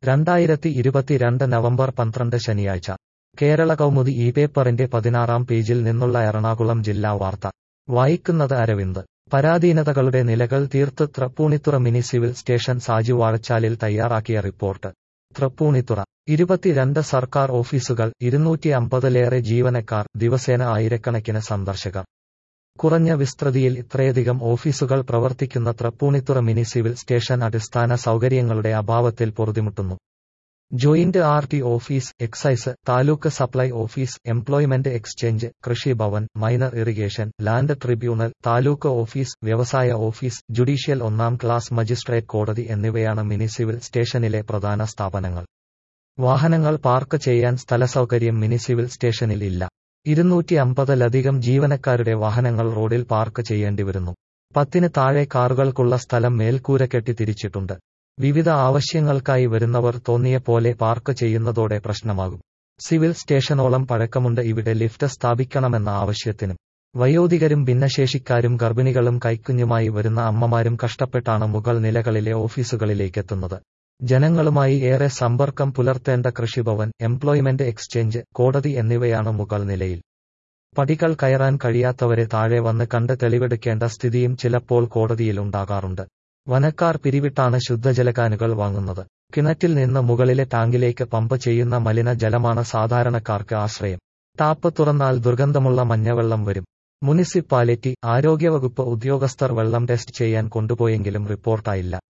രണ്ടായിരത്തി ഇരുപത്തിരണ്ട് നവംബർ പന്ത്രണ്ട് ശനിയാഴ്ച കേരള കൗമുദി ഈ പേപ്പറിന്റെ പതിനാറാം പേജിൽ നിന്നുള്ള എറണാകുളം ജില്ലാ വാർത്ത വായിക്കുന്നത് അരവിന്ദ് പരാധീനതകളുടെ നിലകൾ തീർത്ത് Thrippunithura mini civil station Saju Vazhachalil തയ്യാറാക്കിയ റിപ്പോർട്ട് തൃപ്പൂണിത്തുറ ഇരുപത്തിരണ്ട് സർക്കാർ ഓഫീസുകൾ ഇരുന്നൂറ്റി അമ്പതിലേറെ ജീവനക്കാർ ദിവസേന ആയിരക്കണക്കിന് സന്ദർശകർ കുറഞ്ഞ വിസ്തൃതിയിൽ ഇത്രയധികം ഓഫീസുകൾ പ്രവർത്തിക്കുന്ന തൃപ്പൂണിത്തുറ മിനി സിവിൽ സ്റ്റേഷൻ അടിസ്ഥാന സൗകര്യങ്ങളുടെ അഭാവത്തിൽ പൊറുതിമുട്ടുന്നു joint R T office excise taluk supply office employment exchange Krishi Bhavan minor irrigation land tribunal taluk office വ്യവസായ ഓഫീസ് ജുഡീഷ്യൽ ഒന്നാം ക്ലാസ് മജിസ്ട്രേറ്റ് കോടതി എന്നിവയാണ് മിനി സിവിൽ സ്റ്റേഷനിലെ പ്രധാന സ്ഥാപനങ്ങൾ വാഹനങ്ങൾ പാർക്ക് ചെയ്യാൻ സ്ഥലസൗകര്യം മിനി സിവിൽ സ്റ്റേഷനിൽ ഇല്ല ഇരുന്നൂറ്റി അമ്പതിലധികം ജീവനക്കാരുടെ വാഹനങ്ങൾ റോഡിൽ പാർക്ക് ചെയ്യേണ്ടി വരുന്നു പത്തിന് താഴെ കാറുകൾക്കുള്ള സ്ഥലം മേൽക്കൂര കെട്ടി തിരിച്ചിട്ടുണ്ട് വിവിധ ആവശ്യങ്ങൾക്കായി വരുന്നവർ തോന്നിയ പോലെ പാർക്ക് ചെയ്യുന്നതോടെ പ്രശ്നമാകും സിവിൽ സ്റ്റേഷനോളം പഴക്കമുണ്ട് ഇവിടെ ലിഫ്റ്റ് സ്ഥാപിക്കണമെന്ന ആവശ്യത്തിനും വയോധികരും ഭിന്നശേഷിക്കാരും ഗർഭിണികളും കൈക്കുഞ്ഞുമായി വരുന്ന അമ്മമാരും കഷ്ടപ്പെട്ടാണ് മുകൾ നിലകളിലെ ഓഫീസുകളിലേക്കെത്തുന്നത് ജനങ്ങളുമായി ഏറെ സമ്പർക്കം പുലർത്തേണ്ട കൃഷിഭവൻ എംപ്ലോയ്മെന്റ് എക്സ്ചേഞ്ച് കോടതി എന്നിവയാണ് മുകൾ നിലയിൽ പടികൾ കയറാൻ കഴിയാത്തവരെ താഴെ വന്ന് കണ്ട് തെളിവെടുക്കേണ്ട സ്ഥിതിയും ചിലപ്പോൾ കോടതിയിൽ ഉണ്ടാകാറുണ്ട് വനക്കാർ പിരിവിട്ടാണ് ശുദ്ധജലകാനുകൾ വാങ്ങുന്നത് കിണറ്റിൽ നിന്ന് മുകളിലെ ടാങ്കിലേക്ക് പമ്പ് ചെയ്യുന്ന മലിനജലമാണ് സാധാരണക്കാർക്ക് ആശ്രയം ടാപ്പ് തുറന്നാൽ ദുർഗന്ധമുള്ള മഞ്ഞവെള്ളം വരും മുനിസിപ്പാലിറ്റി ആരോഗ്യവകുപ്പ് ഉദ്യോഗസ്ഥർ വെള്ളം ടെസ്റ്റ് ചെയ്യാൻ കൊണ്ടുപോയെങ്കിലും റിപ്പോർട്ടായില്ല